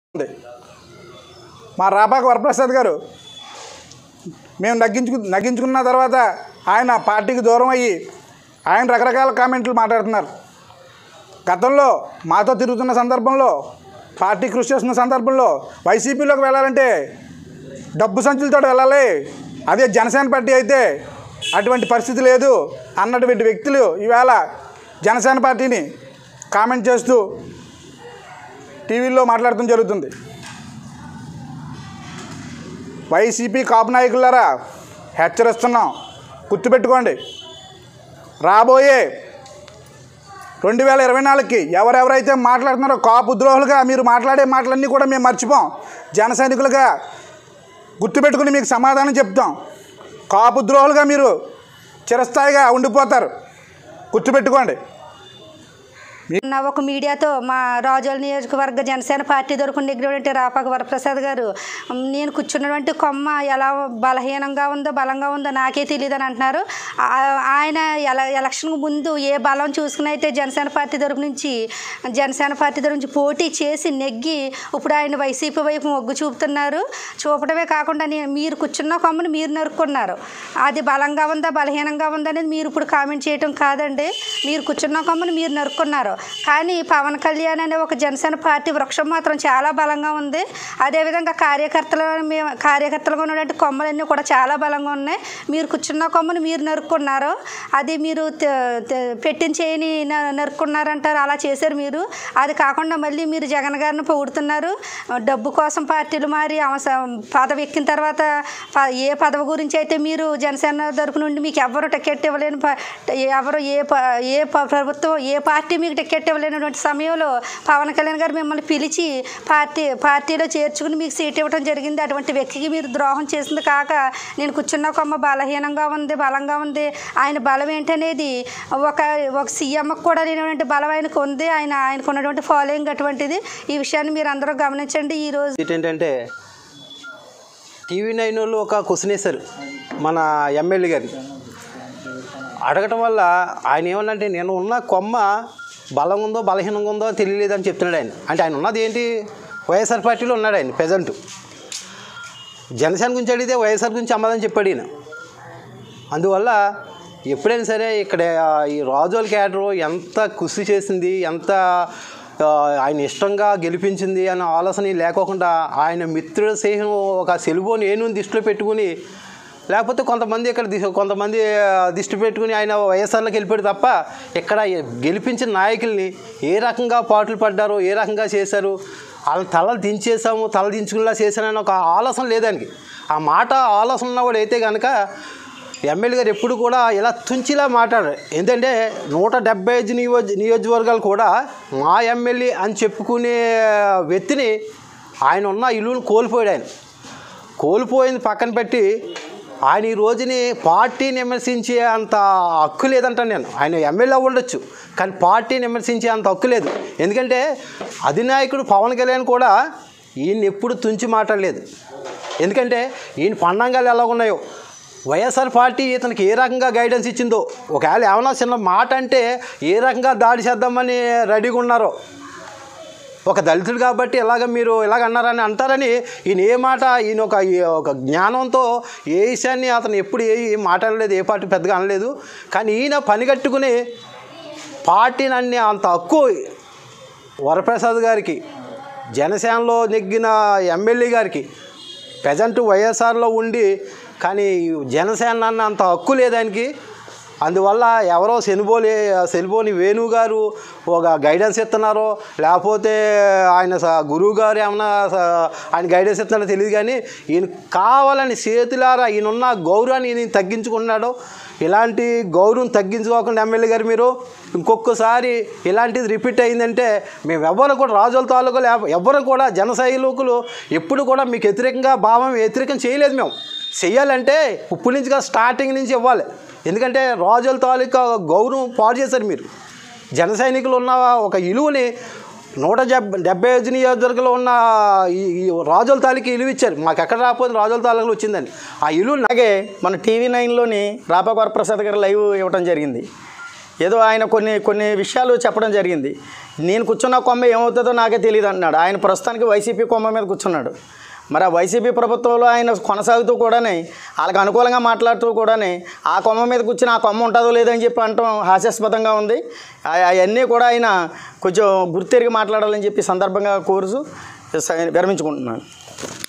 ఉంది మా రాపాక వరప్రసాద్ గారు మేము నగ్గించుకు నగ్గించుకున్న తర్వాత ఆయన పార్టీకి దూరం అయ్యి ఆయన రకరకాల కామెంట్లు మాట్లాడుతున్నారు గతంలో మాతో తిరుగుతున్న సందర్భంలో పార్టీ కృషి చేస్తున్న సందర్భంలో వైసీపీలోకి వెళ్ళాలంటే డబ్బు సంచులతో వెళ్ళాలి అదే జనసేన పార్టీ అయితే అటువంటి పరిస్థితి లేదు అన్నటువంటి వ్యక్తులు ఈవేళ జనసేన పార్టీని కామెంట్ చేస్తూ టీవీలో మాట్లాడటం జరుగుతుంది వైసీపీ కాపు నాయకులారా హెచ్చరిస్తున్నాం గుర్తుపెట్టుకోండి రాబోయే రెండు వేల ఇరవై నాలుగుకి ఎవరెవరైతే మాట్లాడుతున్నారో కాపు ద్రోహులుగా మీరు మాట్లాడే మాటలన్నీ కూడా మేము మర్చిపోం జన సైనికులుగా గుర్తుపెట్టుకుని మీకు సమాధానం చెప్తాం కాపు ద్రోహులుగా మీరు చిరస్థాయిగా ఉండిపోతారు గుర్తుపెట్టుకోండి నా ఒక మీడియాతో మా రాజోల నియోజకవర్గ జనసేన పార్టీ తరఫున నెగ్గినటువంటి రాపాక వరప్రసాద్ గారు "ఉమ్, నేను కూర్చున్నటువంటి కొమ్మ ఎలా బలహీనంగా ఉందో బలంగా ఉందో నాకే తెలియదు అని అంటున్నారు ఆ- ఆయన ఎల ఎలక్షన్ ముందు ఏ బలం చూసుకుని అయితే జనసేన పార్టీ తరఫు నుంచి జనసేన పార్టీ తరఫు నుంచి పోటీ చేసి నెగ్గి ఇప్పుడు ఆయన వైసీపీ వైపు మొగ్గు చూపుతున్నారు చూపడమే కాకుండా నేను మీరు కూర్చున్న కొమ్మను మీరు నరుక్కున్నారు అది బలంగా ఉందా బలహీనంగా ఉందా అనేది మీరు ఇప్పుడు కామెంట్ చేయటం కాదండి మీరు కూర్చున్న కొమ్మను మీరు నరుక్కున్నారు కానీ పవన్ కళ్యాణ్ అనే ఒక జనసేన పార్టీ వృక్షం మాత్రం చాలా బలంగా ఉంది అదేవిధంగా కార్యకర్తలు మేము కార్యకర్తలుగా ఉన్నటువంటి కొమ్మలన్నీ కూడా చాలా బలంగా ఉన్నాయి మీరు కూర్చున్న కొమ్మను మీరు నరుక్కున్నారు అది మీరు తె- తె- పెట్టిన చేయని న- నరుక్కున్నారంటారు అలా చేశారు మీరు అది కాకుండా మళ్ళీ మీరు జగన్ గారిని పొగుడుతున్నారు డబ్బు కోసం పార్టీలు మారి అవస పదవి ఎక్కిన తర్వాత ప- ఏ పదవి గురించి అయితే మీరు జనసేన తరపు నుండి మీకు ఎవరు టికెట్ ఇవ్వలేని ప- ఎవరు ఏ ప- ఏ ప- ప్రభుత్వం ఏ పార్టీ మీకు టికెట్ ఇవ్వలేనటువంటి సమయంలో పవన్ కళ్యాణ్ గారు మిమ్మల్ని పిలిచి పార్టీ పార్టీలో చేర్చుకుని మీకు సీట్ ఇవ్వడం జరిగింది అటువంటి వ్యక్తికి మీరు ద్రోహం చేసింది కాక నేను కూర్చున్న కొమ్మ బలహీనంగా ఉంది బలంగా ఉంది ఆయన బలం ఏంటనేది ఒక ఒక సీఎంకి కూడా లేనటువంటి బలం ఆయనకు ఉంది ఆయన ఆయనకు ఉన్నటువంటి ఫాలోయింగ్ అటువంటిది ఈ విషయాన్ని మీరు అందరూ గమనించండి ఈరోజు ఏంటంటే టీవీ నైన్ వాళ్ళు ఒక క్వశ్చన్ వేశారు మన ఎమ్మెల్యే గారిని అడగటం వల్ల ఆయన ఏమన్నంటే నేను ఉన్న కొమ్మ బలం ఉందో బలహీనంగా ఉందో తెలియలేదని చెప్తున్నాడు ఆయన అంటే ఆయన ఉన్నది ఏంటి వైఎస్ఆర్ పార్టీలో ఉన్నాడు ఆయన ప్రజెంట్ జనసేన గురించి అడిగితే వైఎస్ఆర్ గురించి అమ్మదని చెప్పాడు ఈయన అందువల్ల ఎప్పుడైనా సరే ఇక్కడ ఆ, ఈ రాజోల్ క్యాడరు ఎంత కృషి చేసింది ఎంత ఆ, ఆయన ఇష్టంగా గెలిపించింది అన్న ఆలోచన లేకోకుండా ఆయన మిత్రుల స్నేహం ఒక సెలుబోని ఏను దృష్టిలో పెట్టుకుని లేకపోతే కొంతమంది ఇక్కడ దిశ- కొంతమంది ఆ, దృష్టి పెట్టుకుని ఆయన వైఎస్ఆర్లోకి వెళ్ళిపోయాడు తప్ప ఇక్కడ గెలిపించిన నాయకుల్ని ఏ రకంగా పాటలు పడ్డారో ఏ రకంగా చేశారు వాళ్ళ తలలు దించేసాము తల దించుకునేలా చేశానని ఒక ఆలోచన లేదానికి ఆ మాట ఆలోచన ఉన్నవాడు అయితే కనుక ఎమ్మెల్యే గారు ఎప్పుడు కూడా ఇలా తుంచిలా మాట్లాడారు ఎందుకంటే నూట డెబ్బై ఐదు నియోజ నియోజకవర్గాలు కూడా మా ఎమ్మెల్యే అని చెప్పుకునే వ్యక్తిని ఆయన ఉన్న ఇల్లును కోల్పోయాడు ఆయన కోల్పోయింది పక్కన పెట్టి ఆయన ఈ రోజుని పార్టీని విమర్శించే అంత హక్కు లేదంటాను నేను ఆయన ఎమ్మెల్యే ఉండొచ్చు కానీ పార్టీని విమర్శించే అంత హక్కు లేదు ఎందుకంటే అధినాయకుడు పవన్ కళ్యాణ్ కూడా ఈయన ఎప్పుడు తుంచి మాట్లాడలేదు ఎందుకంటే ఈయన పండంగాలు ఎలా ఉన్నాయో వైఎస్ఆర్ పార్టీ ఇతనికి ఏ రకంగా గైడెన్స్ ఇచ్చిందో ఒకవేళ ఏమన్నా చిన్న మాట అంటే ఏ రకంగా దాడి చేద్దామని రెడీగా ఉన్నారో ఒక దళితుడు కాబట్టి ఇలాగ మీరు ఇలాగ అన్నారని అంటారని ఈయన ఏ మాట ఈయన ఒక ఈ ఒక జ్ఞానంతో ఏ విషయాన్ని అతను ఎప్పుడు ఏ ఏం మాట్లాడలేదు ఏ పార్టీ పెద్దగా అనలేదు కానీ ఈయన పని కట్టుకుని పార్టీని అన్ని అంత హక్కు వరప్రసాద్ గారికి జనసేనలో నెగ్గిన ఎమ్మెల్యే గారికి ప్రజెంట్ వైఎస్ఆర్లో ఉండి కానీ జనసేన అన్న అంత హక్కు లేదానికి అందువల్ల ఎవరో శనిబోలి శనిబోని వేణు గారు ఒక గైడెన్స్ ఇస్తున్నారో లేకపోతే ఆయన స- గురువు గారు ఏమన్నా స- ఆయన గైడెన్స్ ఇస్తున్నారో తెలియదు కానీ ఈయన కావాలని చేతులారా ఈయనున్న గౌరవాన్ని ఈయన తగ్గించుకున్నాడో ఇలాంటి గౌరవం తగ్గించుకోకుండా ఎమ్మెల్యే గారు మీరు ఇంకొకసారి ఇలాంటిది రిపీట్ అయిందంటే మేము ఎవ్వరు కూడా రాజుల తాలూకు ఎవ్వరు కూడా జన సైనికులు ఎప్పుడు కూడా మీకు వ్యతిరేకంగా భావం వ్యతిరేకం చేయలేదు మేము చెయ్యాలంటే ఇప్పటి నుంచి కాదు, స్టార్టింగ్ నుంచి ఇవ్వాలి ఎందుకంటే రాజుల తాలూకా గౌరవం పాడు చేశారు మీరు జన సైనికులు ఉన్న ఒక ఇలువని నూట డెబ్ డెబ్బై ఐదు నియోజకవర్గంలో ఉన్న ఈ ఈ రాజుల తాలూకి ఇలువ ఇచ్చారు మాకు ఎక్కడ రాకపోతే రాజుల తాలూకులో వచ్చిందని ఆ ఇలువ అలాగే మన టీవీ నైన్లోని రాపాక వరప్రసాద్ గారు లైవ్ ఇవ్వడం జరిగింది ఏదో ఆయన కొన్ని కొన్ని విషయాలు చెప్పడం జరిగింది నేను కూర్చున్న కొమ్మ ఏమవుతుందో నాకే తెలియదు అన్నాడు ఆయన ప్రస్తుతానికి వైసీపీ కొమ్మ మీద కూర్చున్నాడు మరి ఆ వైసీపీ ప్రభుత్వంలో ఆయన కొనసాగుతూ కూడానే వాళ్ళకి అనుకూలంగా మాట్లాడుతూ కూడానే ఆ కొమ్మ మీద కూర్చుని ఆ కొమ్మ ఉంటుందో లేదో అని చెప్పి అంటాం హాస్యాస్పదంగా ఉంది ఆ- అవన్నీ కూడా ఆయన కొంచెం గుర్తెరిగి మాట్లాడాలని చెప్పి సందర్భంగా కోరుతూ విరమించుకుంటున్నాను